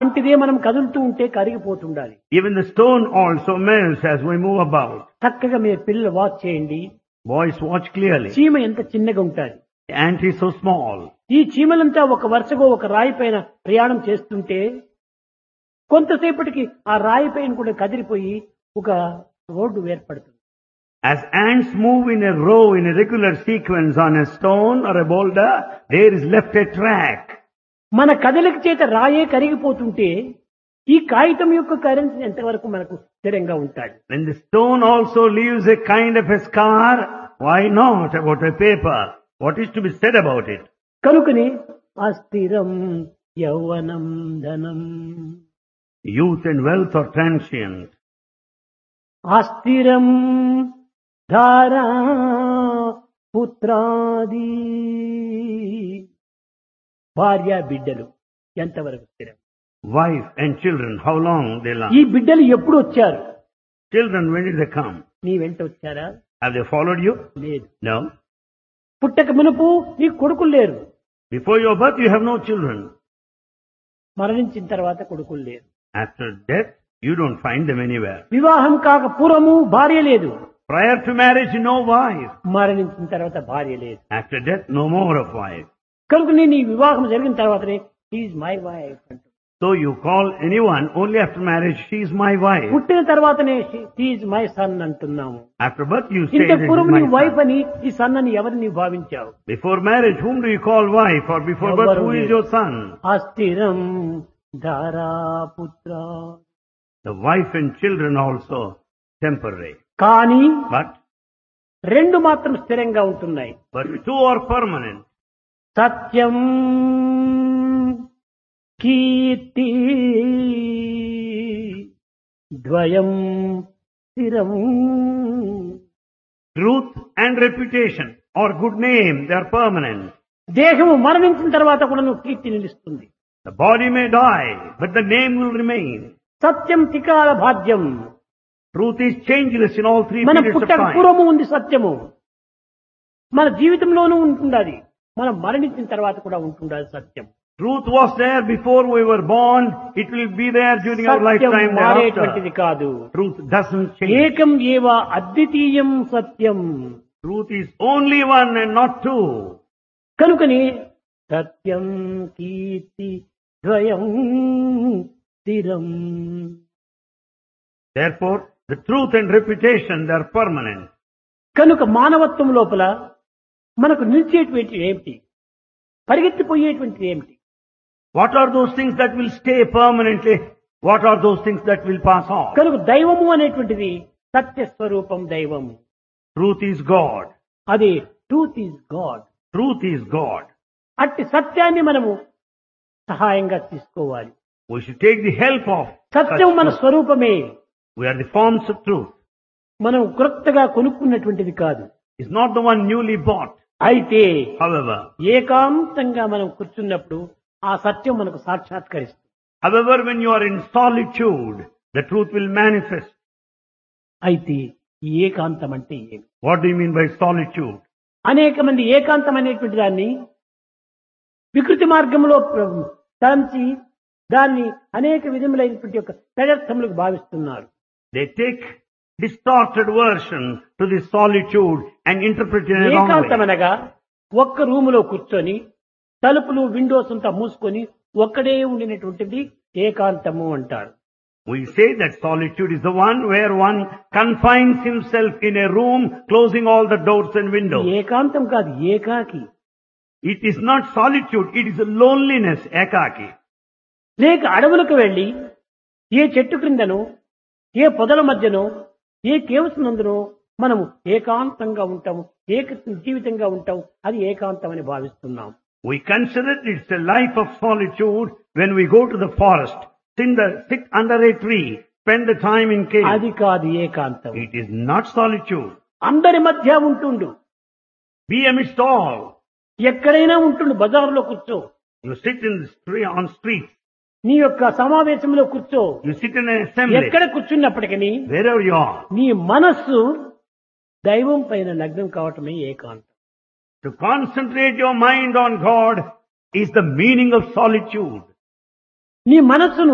వంటిదే మనం కదులుతూ ఉంటే కరిగిపోతుండాలి Even the stone also melts as we move about. చక్కగా మీ పిల్లలు వాచ్ చేయండి Boys watch clearly. చీమ ఎంత చిన్నగా ఉంటుంది The ant is so small. ఈ చీమలంతా ఒక వరుసగా ఒక రాయి పైన ప్రయాణం చేస్తుంటే కొంతసేపటికి ఆ రాయి పైన కూడా కదిలిపోయి ఒక రోడ్డు ఏర్పడుతుంది As ants move in a row in a regular sequence on a stone or a boulder, there is left a track. మన కదలిక చేత రాయే కరిగిపోతుంటే ఈ కాగితం యొక్క కరెన్సీ ఎంతవరకు మనకు స్థిరంగా ఉంటాడు When the stone also leaves a kind of a scar, why not about a paper? What is to be said about it? కనుకని అస్థిరం యౌవనం ధనం Youth and wealth are transient. అస్థిరం ధారా పుత్రాది భార్య బిడ్డలు ఎంతవరకు స్థిరం Wife and children, how long they ఈ last? బిడ్డలు ఎప్పుడు వచ్చారు Children, when did they come? నీ వెంట వచ్చారా Have they followed you? లేదు No. పుట్టక మునుపు నీ కొడుకులు లేరు Before your birth, you have no children. మరణించిన తర్వాత కొడుకులు లేరు After death, you don't find them anywhere. వివాహం కాక పూర్వము భార్య లేదు Prior to marriage, no wife. మరణించిన తర్వాత భార్య లేదు After death, no more of wife. కనుక నేను ఈ వివాహం జరిగిన తర్వాతనే ఈజ్ మై వైఫ్ అంటు So you call anyone only after marriage, she is my wife. పుట్టిన తర్వాతనే ఈజ్ మై సన్ అంటున్నాము After birth, you say ఇంత that is పూర్వం నీ my వైఫ్ son. అని ఈ సన్ అని ఎవరిని భావించావు Before marriage, whom do you call wife? Or before birth, who is your son? అస్థిరం ధారాపుత్ర The wife and children also temporary. కానీ But, రెండు మాత్రం స్థిరంగా ఉంటున్నాయి but two are permanent. సత్యం కీర్తి ద్వయం స్థిరం Truth and reputation or good name, they are permanent. దేహము మరణించిన తర్వాత కూడా నువ్వు కీర్తి నిలుస్తుంది The body may die, but the name will remain. Satyam తికాల భాద్యం Truth is changeless in all three మన periods of పుట్టక time. పూర్వము ఉంది సత్యము మన జీవితంలోనూ ఉంటుండాలి మనం మరణించిన తర్వాత కూడా ఉంటుండాలి సత్యం Truth was there before we were born. It will be there during our Satyam lifetime మారేటువంటిది thereafter. కాదు Truth doesn't change. ఏకం ఏవ అద్వితీయం సత్యం Truth is only one and not two. కనుకని సత్యం కీర్తి ద్వయం స్థిరం Therefore, the truth and reputation, they are permanent. కనుక మానవత్వం లోపల మనకు నిలిచేటువంటి ఏమిటి పరిగెత్తిపోయేటువంటిది ఏమిటి What are those things that will stay permanently? What are those things that will pass off? కనుక దైవము అనేటువంటిది సత్య స్వరూపం దైవం Truth is God. అది truth is God Truth is God. అట్టి సత్యాన్ని మనము సహాయంగా తీసుకోవాలి We should take the help of such సత్యం మన truth. స్వరూపమే We are the forms of truth. మనం క్రొత్తగా కొనుక్కున్నటువంటిది కాదు It's not the one newly bought. అయితే However, ఏకాంతంగా మనం కూర్చున్నప్పుడు ఆ సత్యం మనకు సాక్షాత్కరిస్తుంది however, when you are in solitude, the truth will manifest. అయితే ఈ ఏకాంతం అంటే ఏమి What do you mean by solitude? అనేక మంది ఏకాంతం అనేటువంటి దాన్ని వికృతి మార్గంలో ప్ర- తలంచి దాన్ని అనేక విధములైనటువంటి యొక్క పెడర్థములకు భావిస్తున్నారు They take distorted version to this solitude and interpret it in a wrong ఏకాంతం way. అనగా ఒక్క రూములో కూర్చొని తలుపులు విండోస్ అంతా మూసుకొని ఒక్కడే ఉండినటువంటిది ఏకాంతము అంటారు We say that solitude is the one where one confines himself in a room, closing all the doors and windows. ఏకాంతం కాదు ఏకాకి It is not solitude, it is a loneliness, ekaki. లేక అడవులకు వెళ్లి ఏ చెట్టు క్రిందనో ఏ పొదల మధ్యనో ఏ కేవ్స్ నందునో మనము ఏకాంతంగా ఉంటాము ఏక జీవితంగా ఉంటాం అది ఏకాంతం అని భావిస్తున్నాం We consider it's a life of solitude when we go to the forest, sit, the, sit under a tree, spend the time in cave. అది కాదు ఏకాంతం It is not solitude. అందరి మధ్య ఉంటుండు Be amidst all. ఎక్కడైనా ఉంటుండు బజార్లో కూర్చో You sit in the street, on streets. నీ యొక్క సమావేశంలో కూర్చో You sit in an assembly. ఎక్కడ కూర్చున్నప్పటికీ Wherever you are. నీ మనస్సు దైవం పైన లగ్నం కావటమే ఏకాంతం To concentrate your mind on God is the meaning of solitude. నీ మనస్సును